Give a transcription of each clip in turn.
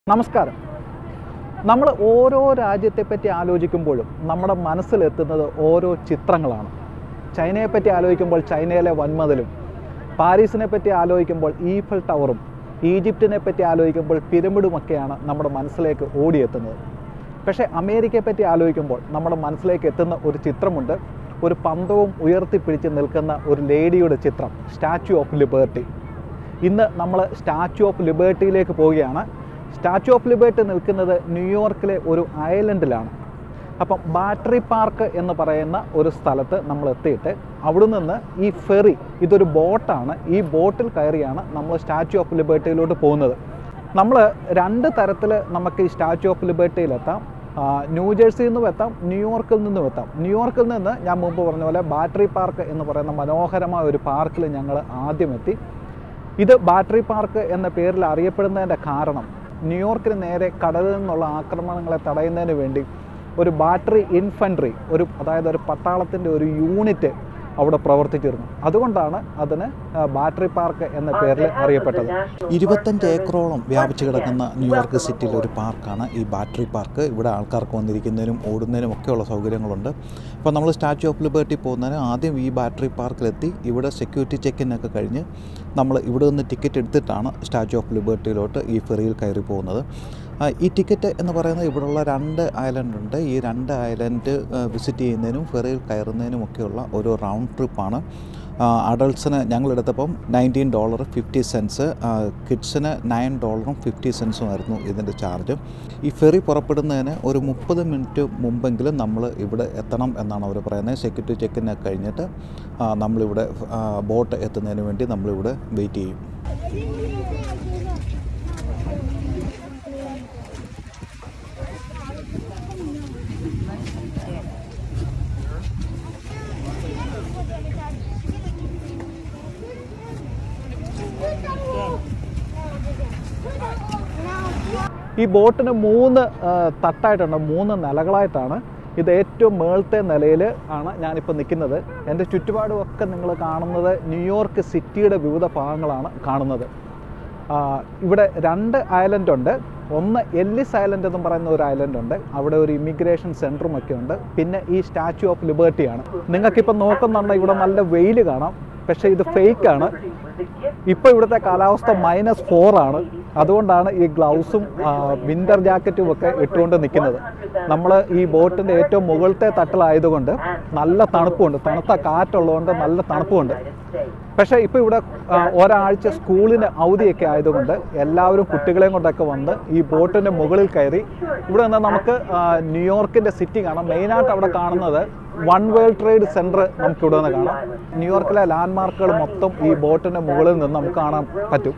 നമസ്കാരം നമ്മൾ ഓരോ രാജ്യത്തെപ്പറ്റി ആലോചിക്കുമ്പോഴും നമ്മുടെ മനസ്സിലെത്തുന്നത് ഓരോ ചിത്രങ്ങളാണ് ചൈനയെപ്പറ്റി ആലോചിക്കുമ്പോൾ ചൈനയിലെ വൻമതിലും പാരീസിനെ പറ്റി ആലോചിക്കുമ്പോൾ ഈഫൽ ടവറും ഈജിപ്തിനെ പറ്റി ആലോചിക്കുമ്പോൾ പിരമിഡുമൊക്കെയാണ് നമ്മുടെ മനസ്സിലേക്ക് ഓടിയെത്തുന്നത് പക്ഷേ അമേരിക്കയെ പറ്റി ആലോചിക്കുമ്പോൾ നമ്മുടെ മനസ്സിലേക്ക് എത്തുന്ന ഒരു ചിത്രമുണ്ട് ഒരു പന്തവും ഉയർത്തിപ്പിടിച്ച് നിൽക്കുന്ന ഒരു ലേഡിയുടെ ചിത്രം സ്റ്റാച്യു ഓഫ് ലിബേർട്ടി ഇന്ന് നമ്മൾ സ്റ്റാച്യു ഓഫ് ലിബേർട്ടിയിലേക്ക് പോവുകയാണ് സ്റ്റാച്യു ഓഫ് ലിബേർട്ടി നിൽക്കുന്നത് ന്യൂയോർക്കിലെ ഒരു ഐലൻഡിലാണ് അപ്പം ബാറ്ററി പാർക്ക് എന്ന് പറയുന്ന ഒരു സ്ഥലത്ത് നമ്മൾ എത്തിയിട്ട് അവിടെ നിന്ന് ഈ ഫെറി ഇതൊരു ബോട്ടാണ് ഈ ബോട്ടിൽ കയറിയാണ് നമ്മൾ സ്റ്റാച്യു ഓഫ് ലിബേർട്ടിയിലോട്ട് പോകുന്നത് നമ്മൾ രണ്ട് തരത്തിൽ നമുക്ക് ഈ സ്റ്റാച്യു ഓഫ് ലിബേർട്ടിയിലെത്താം ആ, ന്യൂജേഴ്സിയിൽ നിന്നും എത്താം ന്യൂയോർക്കിൽ നിന്നും എത്താം ന്യൂയോർക്കിൽ നിന്ന് ഞാൻ മുമ്പ് പറഞ്ഞ പോലെ ബാറ്ററി പാർക്ക് എന്ന് പറയുന്ന മനോഹരമായ ഒരു പാർക്കിൽ ഞങ്ങൾ ആദ്യം എത്തി ഇത് ബാറ്ററി പാർക്ക് എന്ന പേരിൽ അറിയപ്പെടുന്നതിൻ്റെ കാരണം ന്യൂയോർക്കിന് നേരെ കടലിൽ നിന്നുള്ള ആക്രമണങ്ങളെ തടയുന്നതിന് വേണ്ടി ഒരു ബാറ്ററി ഇൻഫൻട്രി ഒരു അതായത് ഒരു പട്ടാളത്തിൻ്റെ ഒരു യൂണിറ്റ് അവിടെ പ്രവർത്തിച്ചിരുന്നു അതുകൊണ്ടാണ് അതിന് ആ, ബാറ്ററി പാർക്ക് എന്ന പേരിൽ അറിയപ്പെട്ടത് ഇരുപത്തഞ്ച് ഏക്കറോളം വ്യാപിച്ചു കിടക്കുന്ന ന്യൂയോർക്ക് സിറ്റിയിലെ ഒരു പാർക്കാണ് ഈ ബാറ്ററി പാർക്ക് ഇവിടെ ആൾക്കാർക്ക് വന്നിരിക്കുന്നതിനും ഓടുന്നതിനും ഒക്കെയുള്ള സൗകര്യങ്ങളുണ്ട് അപ്പോൾ നമ്മൾ സ്റ്റാച്യു ഓഫ് ലിബർട്ടി പോകുന്നതിന് ആദ്യം ഈ ബാറ്ററി പാർക്കിലെത്തി ഇവിടെ സെക്യൂരിറ്റി ചെക്കിനൊക്കെ കഴിഞ്ഞ് നമ്മൾ ഇവിടെ നിന്ന് ടിക്കറ്റ് എടുത്തിട്ടാണ് സ്റ്റാച്യു ഓഫ് ലിബർട്ടിയിലോട്ട് ഈ ഫെറിയിൽ കയറി പോകുന്നത് ആ, ഈ ടിക്കറ്റ് എന്ന് പറയുന്നത് ഇവിടെയുള്ള രണ്ട് ഐലൻഡ് ഉണ്ട് ഈ രണ്ട് ഐലൻഡ് വിസിറ്റ് ചെയ്യുന്നതിനും ഫെറിയിൽ കയറുന്നതിനും ഒക്കെയുള്ള ഒരു റൗണ്ട് ട്രിപ്പാണ് അഡൾട്ട്സിന് ഞങ്ങളെടുത്തപ്പം നയൻറ്റീൻ ഡോളർ ഫിഫ്റ്റി സെൻസ് കിഡ്സിന് നയൻ ഡോളറും ഫിഫ്റ്റി സെൻസും ആയിരുന്നു ഇതിൻ്റെ ചാർജ് ഈ ഫെറി പുറപ്പെടുന്നതിന് ഒരു മുപ്പത് മിനിറ്റ് മുമ്പെങ്കിലും നമ്മൾ ഇവിടെ എത്തണം എന്നാണ് അവർ പറയുന്നത് സെക്യൂരിറ്റി ചെക്കിനൊക്കെ കഴിഞ്ഞിട്ട് ആ, നമ്മളിവിടെ ആ, ബോട്ട് എത്തുന്നതിന് വേണ്ടി നമ്മളിവിടെ വെയിറ്റ് ചെയ്യും ഈ ബോട്ടിന് മൂന്ന് ആ, തട്ടായിട്ടുണ്ട് മൂന്ന് നിലകളായിട്ടാണ് ഇത് ഏറ്റവും മേളത്തെ നിലയിൽ ആണ് ഞാനിപ്പോൾ നിൽക്കുന്നത് എൻ്റെ ചുറ്റുപാടുമൊക്കെ നിങ്ങൾ കാണുന്നത് ന്യൂയോർക്ക് സിറ്റിയുടെ വിവിധ ഭാഗങ്ങളാണ് കാണുന്നത് ആ, ഇവിടെ രണ്ട് ഐലൻഡ് ഉണ്ട് ഒന്ന് എല്ലിസ് ഐലൻഡ് എന്ന് പറയുന്ന ഒരു ഐലൻഡ് ഉണ്ട് അവിടെ ഒരു ഇമിഗ്രേഷൻ സെൻറ്ററും ഒക്കെ ഉണ്ട് പിന്നെ ഈ സ്റ്റാച്യു ഓഫ് ലിബർട്ടിയാണ് നിങ്ങൾക്കിപ്പോൾ നോക്കുന്നുണ്ട് ഇവിടെ നല്ല വെയിൽ കാണാം പക്ഷേ ഇത് ഫേക്കാണ് ഇപ്പോൾ ഇവിടുത്തെ കാലാവസ്ഥ മൈനസ് ഫോർ ആണ് അതുകൊണ്ടാണ് ഈ ഗ്ലൗസും വിൻ്റർ ജാക്കറ്റും ഒക്കെ ഇട്ടുകൊണ്ട് നിൽക്കുന്നത് നമ്മൾ ഈ ബോട്ടിൻ്റെ ഏറ്റവും മുകളിലത്തെ തട്ടിലായതുകൊണ്ട് നല്ല തണുപ്പുണ്ട് തണുത്ത കാറ്റുള്ളതുകൊണ്ട് നല്ല തണുപ്പുണ്ട് പക്ഷേ ഇപ്പോൾ ഇവിടെ ആ, ഒരാഴ്ച സ്കൂളിന് അവധിയൊക്കെ ആയതുകൊണ്ട് എല്ലാവരും കുട്ടികളെയും കൊണ്ടൊക്കെ വന്ന് ഈ ബോട്ടിൻ്റെ മുകളിൽ കയറി ഇവിടെ നിന്ന് നമുക്ക് ആ, ന്യൂയോർക്കിൻ്റെ സിറ്റി കാണാം മെയിനായിട്ട് അവിടെ കാണുന്നത് വൺ വേൾഡ് ട്രേഡ് സെൻറ്റർ നമുക്ക് ഇവിടെ നിന്ന് കാണാം ന്യൂയോർക്കിലെ ലാൻഡ്മാർക്കുകൾ മൊത്തം ഈ ബോട്ടിൻ്റെ മുകളിൽ നിന്ന് നമുക്ക് കാണാൻ പറ്റും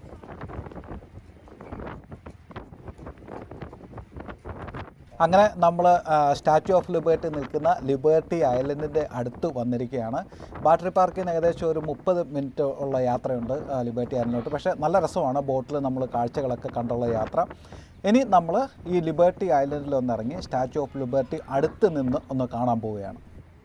അങ്ങനെ നമ്മൾ സ്റ്റാച്യു ഓഫ് ലിബേർട്ടി നിൽക്കുന്ന ലിബേർട്ടി ഐലൻഡിൻ്റെ അടുത്ത് വന്നിരിക്കുകയാണ് ബാറ്ററി പാർക്കിൽ നിന്ന് ഏകദേശം ഒരു മുപ്പത് മിനിറ്റ് ഉള്ള യാത്രയുണ്ട് ആ, ലിബേർട്ടി ഐലൻഡിലോട്ട് പക്ഷേ നല്ല രസമാണ് ബോട്ടിൽ നമ്മൾ കാഴ്ചകളൊക്കെ കണ്ടുള്ള യാത്ര ഇനി നമ്മൾ ഈ ലിബേർട്ടി ഐലൻഡിൽ ഒന്നിറങ്ങി സ്റ്റാച്യു ഓഫ് ലിബേർട്ടി അടുത്ത് നിന്ന് ഒന്ന് കാണാൻ പോവുകയാണ്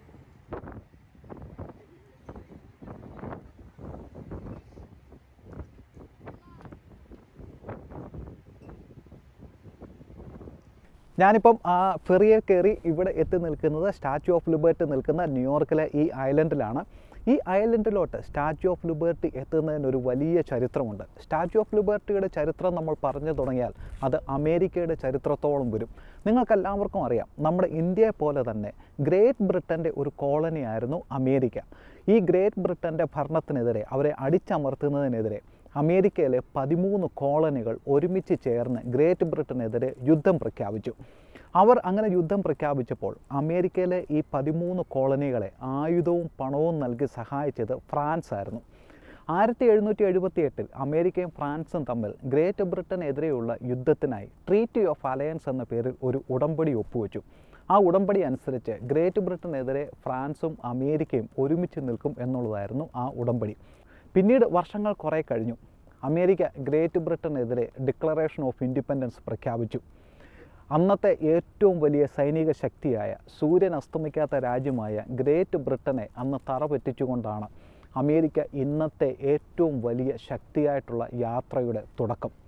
ഞാനിപ്പം ആ ഫെറിയെ കയറി ഇവിടെ എത്തി നിൽക്കുന്നത് സ്റ്റാച്യു ഓഫ് ലിബർട്ടി നിൽക്കുന്ന ന്യൂയോർക്കിലെ ഈ ഐലൻഡിലാണ് ഈ ഐലൻഡിലോട്ട് സ്റ്റാച്യു ഓഫ് ലിബർട്ടി എത്തുന്നതിന് ഒരു വലിയ ചരിത്രമുണ്ട് സ്റ്റാച്യു ഓഫ് ലിബർട്ടിയുടെ ചരിത്രം നമ്മൾ പറഞ്ഞു തുടങ്ങിയാൽ അത് അമേരിക്കയുടെ ചരിത്രത്തോളം വരും നിങ്ങൾക്കെല്ലാവർക്കും അറിയാം നമ്മുടെ ഇന്ത്യയെ പോലെ തന്നെ ഗ്രേറ്റ് ബ്രിട്ടൻ്റെ ഒരു കോളനി ആയിരുന്നു അമേരിക്ക ഈ ഗ്രേറ്റ് ബ്രിട്ടൻ്റെ ഭരണത്തിനെതിരെ അവരെ അടിച്ചമർത്തുന്നതിനെതിരെ അമേരിക്കയിലെ പതിമൂന്ന് കോളനികൾ ഒരുമിച്ച് ചേർന്ന് ഗ്രേറ്റ് ബ്രിട്ടനെതിരെ യുദ്ധം പ്രഖ്യാപിച്ചു അവർ അങ്ങനെ യുദ്ധം പ്രഖ്യാപിച്ചപ്പോൾ അമേരിക്കയിലെ ഈ പതിമൂന്ന് കോളനികളെ ആയുധവും പണവും നൽകി സഹായിച്ചത് ഫ്രാൻസ് ആയിരുന്നു ആയിരത്തി എഴുന്നൂറ്റി എഴുപത്തി എട്ടിൽ അമേരിക്കയും ഫ്രാൻസും തമ്മിൽ ഗ്രേറ്റ് ബ്രിട്ടനെതിരെയുള്ള യുദ്ധത്തിനായി ട്രീറ്റി ഓഫ് അലയൻസ് എന്ന പേരിൽ ഒരു ഉടമ്പടി ഒപ്പുവെച്ചു ആ ഉടമ്പടി അനുസരിച്ച് ഗ്രേറ്റ് ബ്രിട്ടനെതിരെ ഫ്രാൻസും അമേരിക്കയും ഒരുമിച്ച് നിൽക്കും എന്നുള്ളതായിരുന്നു ആ ഉടമ്പടി പിന്നീട് വർഷങ്ങൾ കുറേ കഴിഞ്ഞു അമേരിക്ക ഗ്രേറ്റ് ബ്രിട്ടനെതിരെ ഡിക്ലറേഷൻ ഓഫ് ഇൻഡിപെൻഡൻസ് പ്രഖ്യാപിച്ചു അന്നത്തെ ഏറ്റവും വലിയ സൈനിക ശക്തിയായ സൂര്യൻ അസ്തമിക്കാത്ത രാജ്യമായ ഗ്രേറ്റ് ബ്രിട്ടനെ അന്ന് തറ പറ്റിച്ചുകൊണ്ടാണ് അമേരിക്ക ഇന്നത്തെ ഏറ്റവും വലിയ ശക്തിയായിട്ടുള്ള യാത്രയുടെ തുടക്കം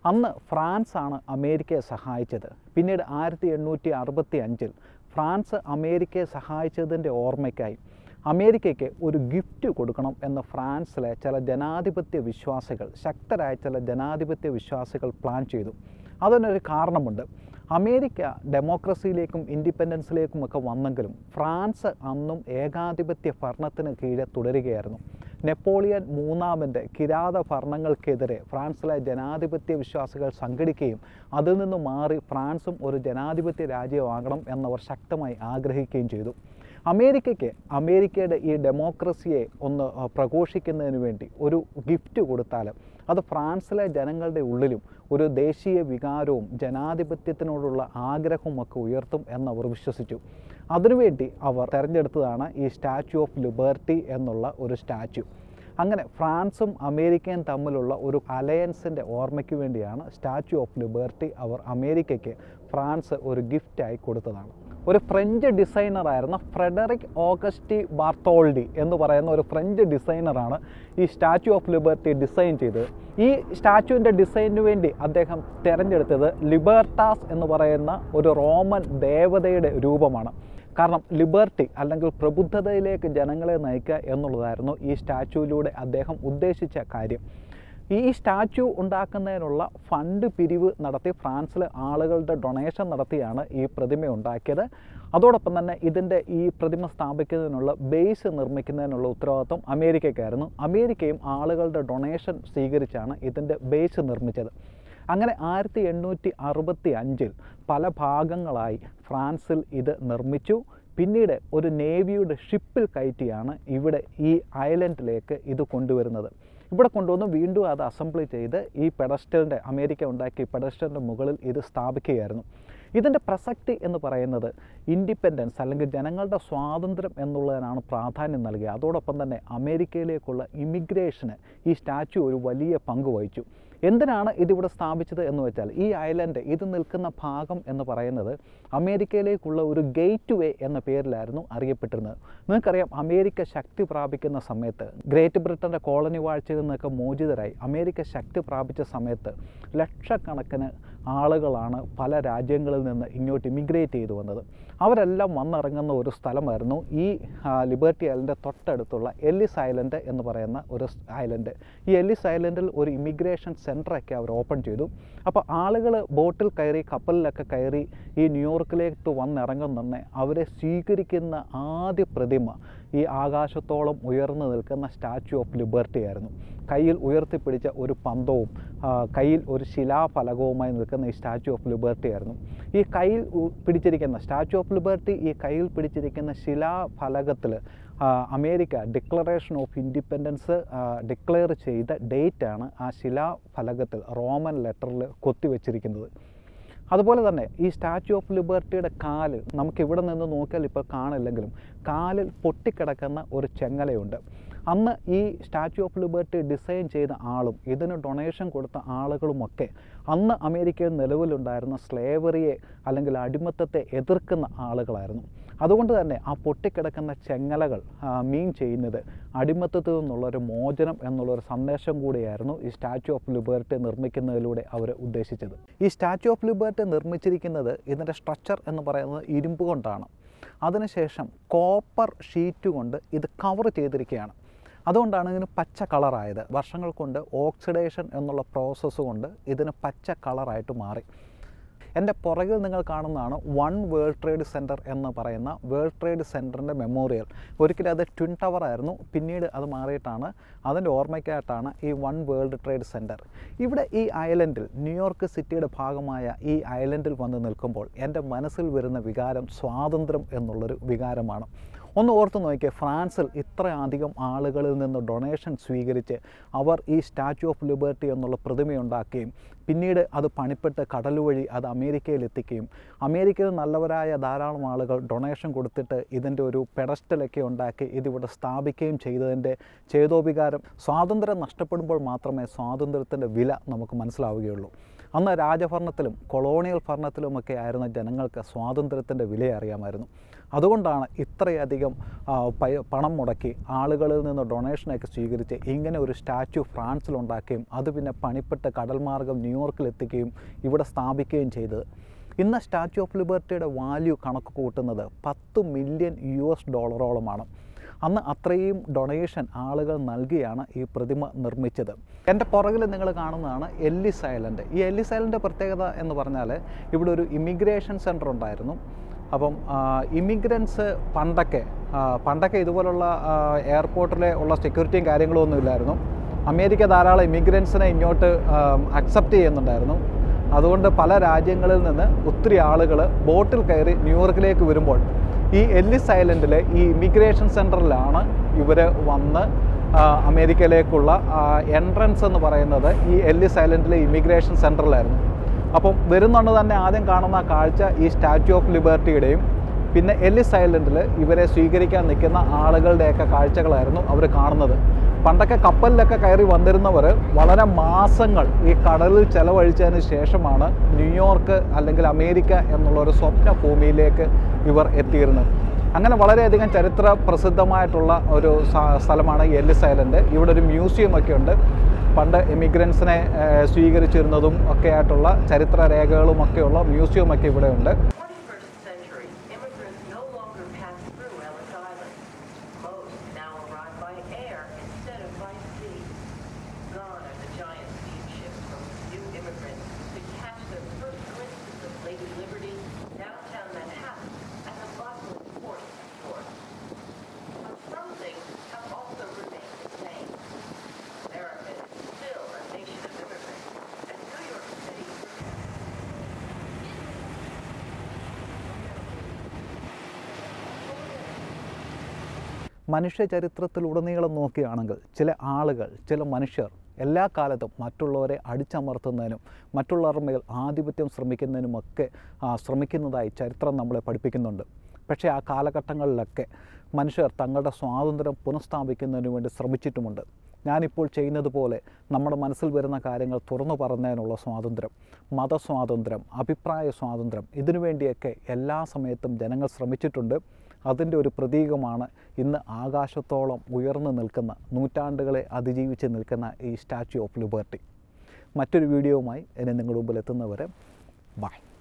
അന്ന് ഫ്രാൻസ് ആണ് അമേരിക്കയെ സഹായിച്ചത് പിന്നീട് ആയിരത്തി എണ്ണൂറ്റി അറുപത്തി അഞ്ചിൽ ഫ്രാൻസ് അമേരിക്കയെ സഹായിച്ചതിൻ്റെ ഓർമ്മയ്ക്കായി അമേരിക്കയ്ക്ക് ഒരു ഗിഫ്റ്റ് കൊടുക്കണം എന്ന് ഫ്രാൻസിലെ ചില ജനാധിപത്യ വിശ്വാസികൾ ശക്തരായ ചില ജനാധിപത്യ വിശ്വാസികൾ പ്ലാൻ ചെയ്തു അതിനൊരു കാരണമുണ്ട് അമേരിക്ക ഡെമോക്രസിയിലേക്കും ഇൻഡിപെൻഡൻസിലേക്കും ഒക്കെ വന്നെങ്കിലും ഫ്രാൻസ് അന്നും ഏകാധിപത്യ ഭരണത്തിന് കീഴെ തുടരുകയായിരുന്നു നെപ്പോളിയൻ മൂന്നാമൻ്റെ കിരാത ഭരണങ്ങൾക്കെതിരെ ഫ്രാൻസിലെ ജനാധിപത്യ വിശ്വാസികൾ സംഘടിക്കുകയും അതിൽ നിന്ന് മാറി ഫ്രാൻസും ഒരു ജനാധിപത്യ രാജ്യമാകണം എന്നവർ ശക്തമായി ആഗ്രഹിക്കുകയും ചെയ്തു അമേരിക്കയ്ക്ക് അമേരിക്കയുടെ ഈ ഡെമോക്രസിയെ ഒന്ന് ആ, പ്രഘോഷിക്കുന്നതിന് വേണ്ടി ഒരു ഗിഫ്റ്റ് കൊടുത്താൽ അത് ഫ്രാൻസിലെ ജനങ്ങളുടെ ഉള്ളിലും ഒരു ദേശീയ വികാരവും ജനാധിപത്യത്തിനോടുള്ള ആഗ്രഹവും ഒക്കെ ഉയർത്തും എന്നവർ വിശ്വസിച്ചു അതിനുവേണ്ടി അവർ തിരഞ്ഞെടുത്തതാണ് ഈ സ്റ്റാച്യു ഓഫ് ലിബർട്ടി എന്നുള്ള ഒരു സ്റ്റാച്യു അങ്ങനെ ഫ്രാൻസും അമേരിക്കയും തമ്മിലുള്ള ഒരു അലയൻസിൻ്റെ ഓർമ്മയ്ക്ക് വേണ്ടിയാണ് സ്റ്റാച്യു ഓഫ് ലിബർട്ടി അവർ അമേരിക്കയ്ക്ക് ഫ്രാൻസ് ഒരു ഗിഫ്റ്റായി കൊടുത്തതാണ് ഒരു ഫ്രഞ്ച് ഡിസൈനറായിരുന്ന ഫ്രെഡറിക് ഓഗസ്റ്റി ബാർത്തോൾഡി എന്ന് പറയുന്ന ഒരു ഫ്രഞ്ച് ഡിസൈനറാണ് ഈ സ്റ്റാച്യു ഓഫ് ലിബർട്ടി ഡിസൈൻ ചെയ്തത് ഈ സ്റ്റാച്യുവിൻ്റെ ഡിസൈനിന് വേണ്ടി അദ്ദേഹം തിരഞ്ഞെടുത്തത് ലിബർട്ടാസ് എന്ന് പറയുന്ന ഒരു റോമൻ ദേവതയുടെ രൂപമാണ് കാരണം ലിബർട്ടി അല്ലെങ്കിൽ പ്രബുദ്ധതയിലേക്ക് ജനങ്ങളെ നയിക്കുക എന്നുള്ളതായിരുന്നു ഈ സ്റ്റാച്യുവിലൂടെ അദ്ദേഹം ഉദ്ദേശിച്ച കാര്യം ഈ സ്റ്റാച്യു ഉണ്ടാക്കുന്നതിനുള്ള ഫണ്ട് പിരിവ് നടത്തി ഫ്രാൻസിലെ ആളുകളുടെ ഡൊണേഷൻ നടത്തിയാണ് ഈ പ്രതിമ ഉണ്ടാക്കിയത് അതോടൊപ്പം തന്നെ ഇതിൻ്റെ ഈ പ്രതിമ സ്ഥാപിക്കുന്നതിനുള്ള ബേസ് നിർമ്മിക്കുന്നതിനുള്ള ഉത്തരവാദിത്വം അമേരിക്കയ്ക്കായിരുന്നു അമേരിക്കയും ആളുകളുടെ ഡൊണേഷൻ സ്വീകരിച്ചാണ് ഇതിൻ്റെ ബേസ് നിർമ്മിച്ചത് അങ്ങനെ ആയിരത്തി എണ്ണൂറ്റി അറുപത്തി അഞ്ചിൽ പല ഭാഗങ്ങളായി ഫ്രാൻസിൽ ഇത് നിർമ്മിച്ചു പിന്നീട് ഒരു നേവിയുടെ ഷിപ്പിൽ കയറ്റിയാണ് ഇവിടെ ഈ ഐലൻഡിലേക്ക് ഇത് കൊണ്ടുവരുന്നത് ഇവിടെ കൊണ്ടുവന്ന് വീണ്ടും അത് അസംബ്ലി ചെയ്ത് ഈ പെഡസ്റ്റലിൻ്റെ അമേരിക്ക ഉണ്ടാക്കിയ പെഡസ്റ്റലിൻ്റെ മുകളിൽ ഇത് സ്ഥാപിക്കുകയായിരുന്നു ഇതിൻ്റെ പ്രസക്തി എന്ന് പറയുന്നത് ഇൻഡിപെൻഡൻസ് അല്ലെങ്കിൽ ജനങ്ങളുടെ സ്വാതന്ത്ര്യം എന്നുള്ളതിനാണ് പ്രാധാന്യം നൽകുക അതോടൊപ്പം തന്നെ അമേരിക്കയിലേക്കുള്ള ഇമിഗ്രേഷന് ഈ സ്റ്റാച്യു ഒരു വലിയ പങ്ക് വഹിച്ചു എന്തിനാണ് ഇതിവിടെ സ്ഥാപിച്ചത് എന്ന് വെച്ചാൽ ഈ ഐലൻഡ് ഇത് നിൽക്കുന്ന ഭാഗം എന്ന് പറയുന്നത് അമേരിക്കയിലേക്കുള്ള ഒരു ഗേറ്റ് വേ എന്ന പേരിലായിരുന്നു അറിയപ്പെട്ടിരുന്നത് നിങ്ങൾക്കറിയാം അമേരിക്ക ശക്തി പ്രാപിക്കുന്ന സമയത്ത് ഗ്രേറ്റ് ബ്രിട്ടൻ്റെ കോളനി വാഴ്ചയിൽ നിന്നൊക്കെ മോചിതരായി അമേരിക്ക ശക്തി പ്രാപിച്ച സമയത്ത് ലക്ഷക്കണക്കിന് ആളുകളാണ് പല രാജ്യങ്ങളിൽ നിന്ന് ഇങ്ങോട്ട് ഇമിഗ്രേറ്റ് ചെയ്തു വന്നത് അവരെല്ലാം വന്നിറങ്ങുന്ന ഒരു സ്ഥലമായിരുന്നു ഈ ആ, ലിബർട്ടി ഐലൻഡ് തൊട്ടടുത്തുള്ള എല്ലിസ് ഐലൻഡ് എന്ന് പറയുന്ന ഒരു സ് ഐലൻഡ് ഈ എല്ലിസ് ഐലൻഡിൽ ഒരു ഇമിഗ്രേഷൻ സെൻറ്ററൊക്കെ അവർ ഓപ്പൺ ചെയ്തു അപ്പോൾ ആളുകൾ ബോട്ടിൽ കയറി കപ്പലിലൊക്കെ കയറി ഈ ന്യൂയോർക്കിലേക്ക് വന്നിറങ്ങുന്ന അവരെ സ്വീകരിക്കുന്ന ആദ്യ പ്രതിമ ഈ ആകാശത്തോളം ഉയർന്നു നിൽക്കുന്ന സ്റ്റാച്യു ഓഫ് ലിബർട്ടി ആയിരുന്നു കയ്യിൽ ഉയർത്തിപ്പിടിച്ച ഒരു പന്തവും ആ, കയ്യിൽ ഒരു ശിലാഫലകവുമായി നിൽക്കുന്ന ഈ സ്റ്റാച്യു ഓഫ് ലിബർട്ടി ആയിരുന്നു ഈ കയ്യിൽ ഉ- പിടിച്ചിരിക്കുന്ന സ്റ്റാച്യു ഓഫ് ലിബർട്ടി ഈ കയ്യിൽ പിടിച്ചിരിക്കുന്ന ശിലാഫലകത്തിൽ America Declaration of Independence declare ചെയ്ത ഡേറ്റാണ് ആ ശിലാഫലകത്തിൽ റോമൻ ലെറ്ററിൽ കൊത്തിവെച്ചിരിക്കുന്നത് അതുപോലെ തന്നെ ഈ സ്റ്റാച്യു ഓഫ് ലിബർട്ടിയുടെ കാല് നമുക്ക് ഇവിടെ നിന്ന് നോക്കിയാൽ ഇപ്പോൾ കാണില്ലെങ്കിലും കാലിൽ പൊട്ടിക്കിടക്കുന്ന ഒരു ചെങ്ങലയുണ്ട് അന്ന് ഈ സ്റ്റാച്യു ഓഫ് ലിബർട്ടി ഡിസൈൻ ചെയ്ത ആളും ഇതിന് ഡൊണേഷൻ കൊടുത്ത ആളുകളുമൊക്കെ അന്ന് അമേരിക്കയിൽ നിലവിലുണ്ടായിരുന്ന സ്ലേവറിയെ അല്ലെങ്കിൽ അടിമത്തത്തെ എതിർക്കുന്ന ആളുകളായിരുന്നു അതുകൊണ്ട് തന്നെ ആ പൊട്ടിക്കിടക്കുന്ന ചെങ്ങലകൾ മീൻ ചെയ്യുന്നത് അടിമത്തത്തിൽ നിന്നുള്ളൊരു മോചനം എന്നുള്ളൊരു സന്ദേശം കൂടിയായിരുന്നു ഈ സ്റ്റാച്യു ഓഫ് ലിബർട്ടി നിർമ്മിക്കുന്നതിലൂടെ അവർ ഉദ്ദേശിച്ചത് ഈ സ്റ്റാച്യു ഓഫ് ലിബർട്ടി നിർമ്മിച്ചിരിക്കുന്നത് ഇതിൻ്റെ സ്ട്രക്ചർ എന്ന് പറയുന്നത് ഇരുമ്പ് കൊണ്ടാണ് അതിനുശേഷം കോപ്പർ ഷീറ്റ് കൊണ്ട് ഇത് കവർ ചെയ്തിരിക്കുകയാണ് അതുകൊണ്ടാണ് ഇതിന് പച്ച കളറായത് വർഷങ്ങൾ കൊണ്ട് ഓക്സിഡേഷൻ എന്നുള്ള പ്രോസസ്സ് കൊണ്ട് ഇതിന് പച്ച കളറായിട്ട് മാറി എൻ്റെ പുറകിൽ നിങ്ങൾ കാണുന്നതാണ് വൺ വേൾഡ് ട്രേഡ് സെൻറ്റർ എന്ന് പറയുന്ന വേൾഡ് ട്രേഡ് സെൻറ്ററിൻ്റെ മെമ്മോറിയൽ ഒരിക്കലും അത് ട്വിൻ ടവർ ആയിരുന്നു പിന്നീട് അത് മാറിയിട്ടാണ് അതിൻ്റെ ഓർമ്മയ്ക്കായിട്ടാണ് ഈ വൺ വേൾഡ് ട്രേഡ് സെൻറ്റർ ഇവിടെ ഈ ഐലൻഡിൽ ന്യൂയോർക്ക് സിറ്റിയുടെ ഭാഗമായ ഈ ഐലൻഡിൽ വന്ന് നിൽക്കുമ്പോൾ എൻ്റെ മനസ്സിൽ വരുന്ന വികാരം സ്വാതന്ത്ര്യം എന്നുള്ളൊരു വികാരമാണ് ഒന്ന് ഓർത്ത് നോക്കിയേ ഫ്രാൻസിൽ ഇത്രയധികം ആളുകളിൽ നിന്ന് ഡൊണേഷൻ സ്വീകരിച്ച് അവർ ഈ സ്റ്റാച്യു ഓഫ് ലിബർട്ടി എന്നുള്ള പ്രതിമയുണ്ടാക്കുകയും പിന്നീട് അത് പണിപ്പെട്ട് കടൽ വഴി അത് അമേരിക്കയിൽ എത്തിക്കുകയും അമേരിക്കയിൽ നല്ലവരായ ധാരാളം ആളുകൾ ഡൊണേഷൻ കൊടുത്തിട്ട് ഇതിൻ്റെ ഒരു പെഡസ്റ്റലൊക്കെ ഉണ്ടാക്കി ഇതിവിടെ സ്ഥാപിക്കുകയും ചെയ്തതിൻ്റെ ചേതോപികാരം സ്വാതന്ത്ര്യം നഷ്ടപ്പെടുമ്പോൾ മാത്രമേ സ്വാതന്ത്ര്യത്തിൻ്റെ വില നമുക്ക് മനസ്സിലാവുകയുള്ളൂ അന്ന് രാജഭരണത്തിലും കൊളോണിയൽ ഭരണത്തിലുമൊക്കെ ആയിരുന്ന ജനങ്ങൾക്ക് സ്വാതന്ത്ര്യത്തിൻ്റെ വില അറിയാമായിരുന്നു അതുകൊണ്ടാണ് ഇത്രയധികം ആ, പൈ- പണം മുടക്കി ആളുകളിൽ നിന്ന് ഡൊണേഷനൊക്കെ സ്വീകരിച്ച് ഇങ്ങനെ ഒരു സ്റ്റാച്യു ഫ്രാൻസിലുണ്ടാക്കുകയും അത് പിന്നെ പണിപ്പെട്ട് കടൽ മാർഗം ന്യൂയോർക്കിലെത്തുകയും ഇവിടെ സ്ഥാപിക്കുകയും ചെയ്തത് ഇന്ന് സ്റ്റാച്യു ഓഫ് ലിബർട്ടിയുടെ വാല്യൂ കണക്ക് കൂട്ടുന്നത് പത്ത് മില്യൺ യു എസ് ഡോളറോളമാണ് അന്ന് അത്രയും ഡൊണേഷൻ ആളുകൾ നൽകിയാണ് ഈ പ്രതിമ നിർമ്മിച്ചത് എൻ്റെ പുറകിൽ നിങ്ങൾ കാണുന്നതാണ് എല്ലിസ് ഐലൻഡ് ഈ എല്ലിസ് ഐലൻഡ് പ്രത്യേകത എന്ന് പറഞ്ഞാൽ ഇവിടെ ഒരു ഇമിഗ്രേഷൻ സെൻറ്റർ ഉണ്ടായിരുന്നു അപ്പം ഇമിഗ്രൻസ് പണ്ടൊക്കെ ആ, പണ്ടൊക്കെ ഇതുപോലുള്ള എയർപോർട്ടിലെ ഉള്ള സെക്യൂരിറ്റിയും കാര്യങ്ങളും ഒന്നും ഇല്ലായിരുന്നു അമേരിക്ക ധാരാളം ഇമിഗ്രൻസിനെ ഇങ്ങോട്ട് അക്സെപ്റ്റ് ചെയ്യുന്നുണ്ടായിരുന്നു അതുകൊണ്ട് പല രാജ്യങ്ങളിൽ നിന്ന് ഒത്തിരി ആളുകൾ ബോട്ടിൽ കയറി ന്യൂയോർക്കിലേക്ക് വരുമ്പോൾ ഈ എല്ലിസ് ഐലൻഡിലെ ഈ ഇമിഗ്രേഷൻ സെൻറ്ററിലാണ് ഇവർ വന്ന് ആ, അമേരിക്കയിലേക്കുള്ള എൻട്രൻസ് എന്ന് പറയുന്നത് ഈ എല്ലിസ് ഐലൻഡിലെ ഇമിഗ്രേഷൻ സെൻറ്ററിലായിരുന്നു അപ്പം വരുന്നുണ്ട് തന്നെ ആദ്യം കാണുന്ന കാഴ്ച ഈ സ്റ്റാച്യു ഓഫ് ലിബർട്ടിയുടെയും പിന്നെ എല്ലിസ് ഐലൻഡിൽ ഇവരെ സ്വീകരിക്കാൻ നിൽക്കുന്ന ആളുകളുടെയൊക്കെ കാഴ്ചകളായിരുന്നു അവർ കാണുന്നത് പണ്ടൊക്കെ കപ്പലിലൊക്കെ കയറി വന്നിരുന്നവർ വളരെ മാസങ്ങൾ ഈ കടലിൽ ചെലവഴിച്ചതിന് ശേഷമാണ് ന്യൂയോർക്ക് അല്ലെങ്കിൽ അമേരിക്ക എന്നുള്ള ഒരു സ്വപ്ന ഭൂമിയിലേക്ക് ഇവർ എത്തിയിരുന്നത് അങ്ങനെ വളരെയധികം ചരിത്ര പ്രസിദ്ധമായിട്ടുള്ള ഒരു സ- സ്ഥലമാണ് ഈ എല്ലിസ് ഐലൻഡ് ഇവിടെ ഒരു മ്യൂസിയം ഒക്കെ ഉണ്ട് പണ്ട് എമിഗ്രൻസിനെ സ്വീകരിച്ചിരുന്നതും ഒക്കെ ആയിട്ടുള്ള ചരിത്ര രേഖകളും ഒക്കെയുള്ള മ്യൂസിയം ഒക്കെ ഇവിടെ ഉണ്ട് 21st century, immigrants no longer pass through Ellis Island. Most now arrive by air instead of by sea. Gone are the giant steamships from new immigrants to catch their first glimpses of Lady Liberty, downtown Manhattan, and the bustling port of Detroit. But some things have also remained the same. America is still a nation of immigrants, and New York City മനുഷ്യ ചരിത്രത്തിലുടനീളം നോക്കുകയാണെങ്കിൽ ചില ആളുകൾ ചില മനുഷ്യർ എല്ലാ കാലത്തും മറ്റുള്ളവരെ അടിച്ചമർത്തുന്നതിനും മറ്റുള്ളവരുടെ മേൽ ആധിപത്യം ശ്രമിക്കുന്നതിനുമൊക്കെ ആ, ശ്രമിക്കുന്നതായി ചരിത്രം നമ്മളെ പഠിപ്പിക്കുന്നുണ്ട് പക്ഷേ ആ കാലഘട്ടങ്ങളിലൊക്കെ മനുഷ്യർ തങ്ങളുടെ സ്വാതന്ത്ര്യം പുനഃസ്ഥാപിക്കുന്നതിന് വേണ്ടി ശ്രമിച്ചിട്ടുമുണ്ട് ഞാനിപ്പോൾ ചെയ്യുന്നത് പോലെ നമ്മുടെ മനസ്സിൽ വരുന്ന കാര്യങ്ങൾ തുറന്നു പറഞ്ഞതിനുള്ള സ്വാതന്ത്ര്യം മതസ്വാതന്ത്ര്യം അഭിപ്രായ സ്വാതന്ത്ര്യം ഇതിനുവേണ്ടിയൊക്കെ എല്ലാ സമയത്തും ജനങ്ങൾ ശ്രമിച്ചിട്ടുണ്ട് അതിൻ്റെ ഒരു പ്രതീകമാണ് ഇന്ന് ആകാശത്തോളം ഉയർന്നു നിൽക്കുന്ന നൂറ്റാണ്ടുകളെ അതിജീവിച്ച് നിൽക്കുന്ന ഈ സ്റ്റാച്യു ഓഫ് ലിബർട്ടി മറ്റൊരു വീഡിയോവുമായി എന്നെ നിങ്ങളുടെ മുമ്പിൽ എത്തുന്നവരെ ബൈ